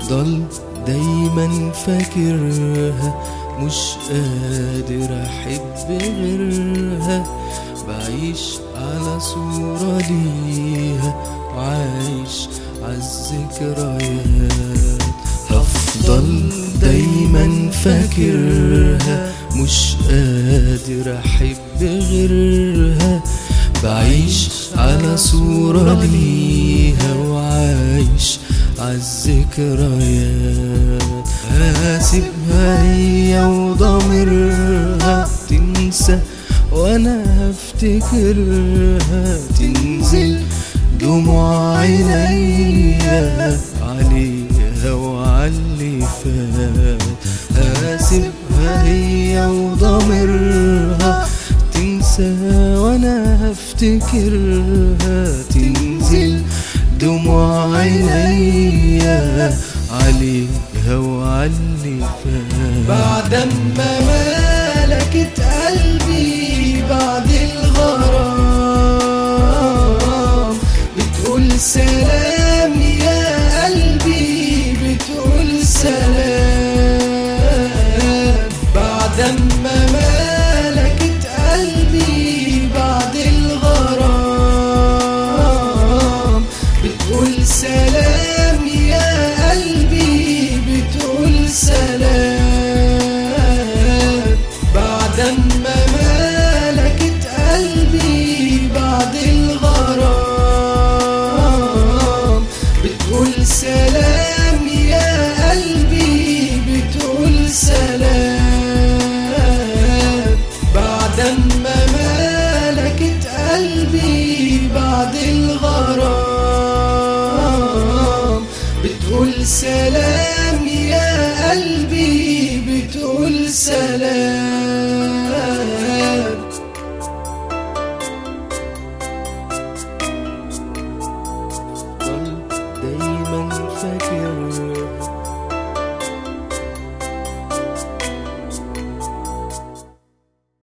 هفضل دايما فاكرها مش قادر احب غيرها بعيش على صورة ليها وعايش عالذكريات هفضل دايما فاكرها مش قادر احب غيرها بعيش على صورة ليها وعايش عالذكريات هسيبها هي وضميرها تنسى وانا هفتكرها تنزل دموع عينيا عليها وعلي فات هسيبها هي وضميرها تنسى وانا هفتكرها تنزل دموع عينيا عليها وعلي فات بعد ما ملكت قلبي بعد الغرام بتقول سلام يا قلبي بتقول سلام بعد ما ملكت قلبي بعد الغرام بتقول سلام يا قلبي بتقول سلام بعد ما ملكت قلبي بعد الغرام بتقول سلام يا قلبي بتقول سلام بعد ما ملكت قلبي بعد الغرام بتقول سلام يا قلبي بتقول سلام هفضل دايما فاكرها